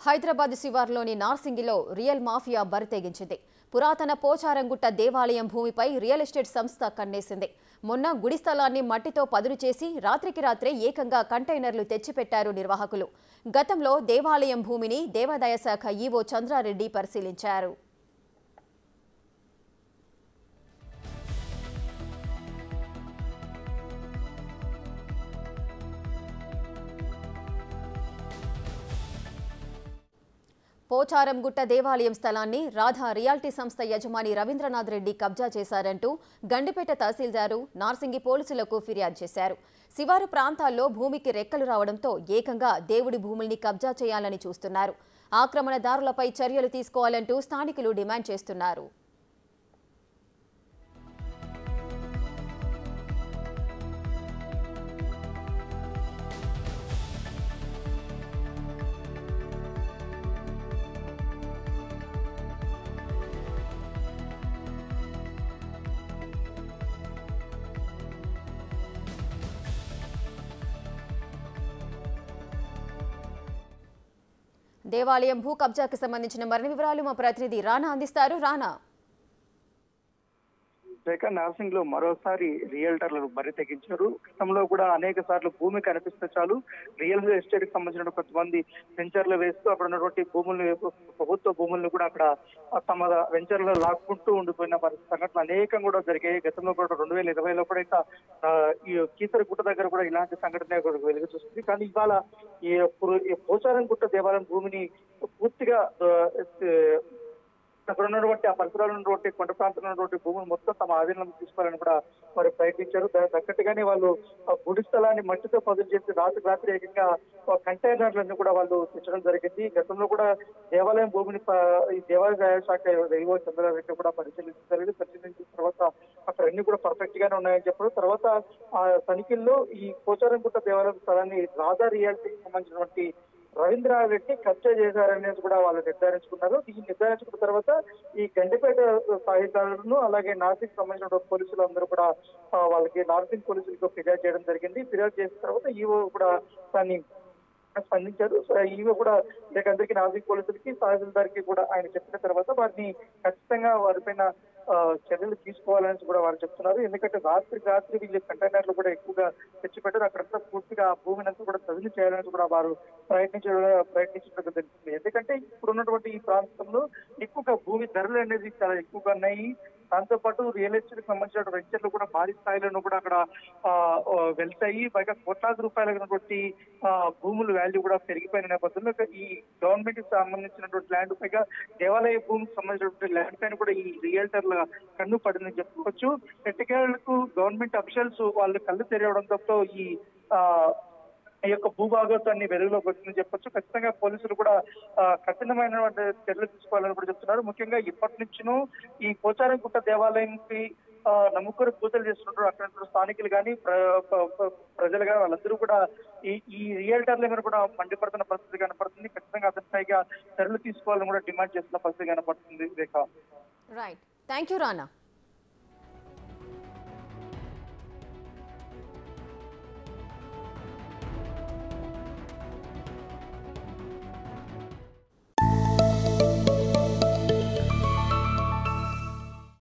హైదరాబాద్ శివార్లోని నార్సింగిలో real mafia బరితెగించింది పురాతన పోచారంగుట్ట దేవాలయం భూమిపై రియల్ ఎస్టేట్ సంస్థ కన్నేసింది మొన్న గుడి స్థలాన్ని మట్టితో పదును చేసి రాత్రికి రాత్రే ఏకంగా కంటైనర్లు తెచ్చిపెట్టారు నిర్వాహకులు గతంలో దేవాలయం భూమిని దేవాదాయ శాఖ ఈవో చంద్రారెడ్డి పరిశీలించారు పోచారంగుట్ట దేవాలయం స్థలాన్ని రాధా రియాల్టీ సంస్థ యజమాని రవీంద్రనాథ్ రెడ్డి కబ్జా చేశారంటూ గండిపేట తహసీల్దారు నార్సింగి పోలీసులకు ఫిర్యాదు చేశారు శివారు ప్రాంతాల్లో భూమికి రెక్కలు రావడంతో ఏకంగా దేవుడి భూముల్ని కబ్జా చేయాలని చూస్తున్నారు ఆక్రమణదారులపై చర్యలు తీసుకోవాలంటూ స్థానికులు డిమాండ్ చేస్తున్నారు దేవాలయం భూ కబ్జాకు సంబంధించిన మరిన్ని వివరాలు మా ప్రతినిధి రానా అందిస్తారు రానా రేఖ నర్సింగ్ లో మరోసారి రియల్టర్లను బరి తెగించారు గతంలో కూడా అనేక సార్లు భూమి కనిపిస్తే చాలు రియల్ ఎస్టేట్ కి సంబంధించిన కొంతమంది వెంచర్లు వేస్తూ అక్కడ ఉన్నటువంటి భూముల్ని ప్రభుత్వ భూముల్ని కూడా అక్కడ తమ వెంచర్లో లాక్కుంటూ ఉండిపోయిన మరి సంఘటనలు అనేకం కూడా జరిగాయి గతంలో కూడా రెండు వేల ఇరవైలో కూడా ఇంకా ఆ, ఈ కీసరగుట్ట దగ్గర కూడా ఇలాంటి సంఘటన కూడా వెలుగు చూస్తుంది కానీ ఇవాళ ఈ పు- ఈ పోచారం గుట్ట దేవాలయం భూమిని పూర్తిగా ఆ, అక్కడ ఉన్నటువంటి ఆ పరిసరాలు ఉన్నటువంటి కొండ ప్రాంతంలో ఉన్నటువంటి భూములు మొత్తం తమ ఆధీనంలో తీసుకోవాలని కూడా వారు ప్రయత్నించారు దానికి తగ్గట్టుగానే వాళ్ళు ఆ గుడి స్థలాన్ని మట్టితో పదులు చేసి రాత్రి రాత్రి ఏకంగా ఆ కంటైనర్లను కూడా వాళ్ళు తెచ్చడం జరిగింది గతంలో కూడా దేవాలయం భూమిని ప- ఈ దేవాలయ శాఖ దైవ చంద్రారెడ్డి కూడా పరిశీలించడం జరిగింది పరిశీలించిన తర్వాత అక్కడ అన్ని కూడా పర్ఫెక్ట్ గానే ఉన్నాయని చెప్పారు తర్వాత ఆ తనిఖీల్లో ఈ పోచారంగుట్ట దేవాలయం స్థలాన్ని రాధా రియాలిటీకి సంబంధించినటువంటి రవీంద్రారెడ్డి కబ్జా చేశారనేది కూడా వాళ్ళు నిర్ధారించుకున్నారు ఈ నిర్ధారించుకున్న తర్వాత ఈ గండిపేట సాహిత్యాలను అలాగే నార్సింగ్ సంబంధించిన పోలీసులు అందరూ కూడా ఆ, వాళ్ళకి నార్సింగ్ పోలీసులకు ఫిర్యాదు చేయడం జరిగింది ఫిర్యాదు చేసిన తర్వాత ఈవో కూడా దాన్ని స్పందించారు సో ఈవో కూడా అందరికీ నార్సింగ్ పోలీసులకి తహసీల్దార్కి కూడా ఆయన చెప్పిన తర్వాత వారిని ఖచ్చితంగా వారిపైన ఆ, చర్యలు తీసుకోవాలని కూడా వారు చెప్తున్నారు ఎందుకంటే రాత్రి రాత్రి వీళ్ళు కంటైనర్లు కూడా ఎక్కువగా తెచ్చిపెట్టారు అక్కడంతా పూర్తిగా ఆ భూమిని అంతా కూడా చదువు చేయాలని కూడా వారు ప్రయత్నించడం ప్రయత్నించడం తెలుస్తుంది ఎందుకంటే ఇప్పుడు ఉన్నటువంటి ఈ ప్రాంతంలో ఎక్కువగా భూమి ధరలు అనేది చాలా ఎక్కువగా ఉన్నాయి దాంతో పాటు రియల్ ఎస్టేట్ కి సంబంధించిన వెంచర్లు కూడా భారీ స్థాయిలో కూడా అక్కడ ఆ, ఆ, వెళ్తాయి పైగా కోట్లాది రూపాయలైనటువంటి ఆ, భూముల వాల్యూ కూడా పెరిగిపోయిన నేపథ్యంలో ఇక ఈ గవర్నమెంట్ కి సంబంధించినటువంటి ల్యాండ్ పైగా దేవాలయ భూమికి సంబంధించినటువంటి ల్యాండ్ పైన కూడా ఈ రియల్టర్ల కన్ను పడిందని చెప్పుకోవచ్చు ఎట్టకేలకు గవర్నమెంట్ అఫీషియల్స్ వాళ్ళు కళ్ళు తెరవడంతో ఈ ఆ ఈ యొక్క భూభాగోత్వాన్ని వెలుగులోకి వచ్చిందని చెప్పొచ్చు ఖచ్చితంగా పోలీసులు కూడా ఆ, కఠినమైనటువంటి చర్యలు తీసుకోవాలని కూడా చెప్తున్నారు ముఖ్యంగా ఇప్పటి నుంచిను ఈ పోచారం గుట్ట దేవాలయంకి ఆ, నమ్ముకొని పూజలు చేస్తున్నారు అక్కడ ఉన్న స్థానికులు కానీ ప్రజలు కానీ వాళ్ళందరూ కూడా ఈ ఈ రియల్టర్ల మీద కూడా మండిపడుతున్న పరిస్థితి కనపడుతుంది ఖచ్చితంగా అతని పైగా చర్యలు తీసుకోవాలని కూడా డిమాండ్ చేస్తున్న పరిస్థితి కనపడుతుంది Rekha right thank you Rana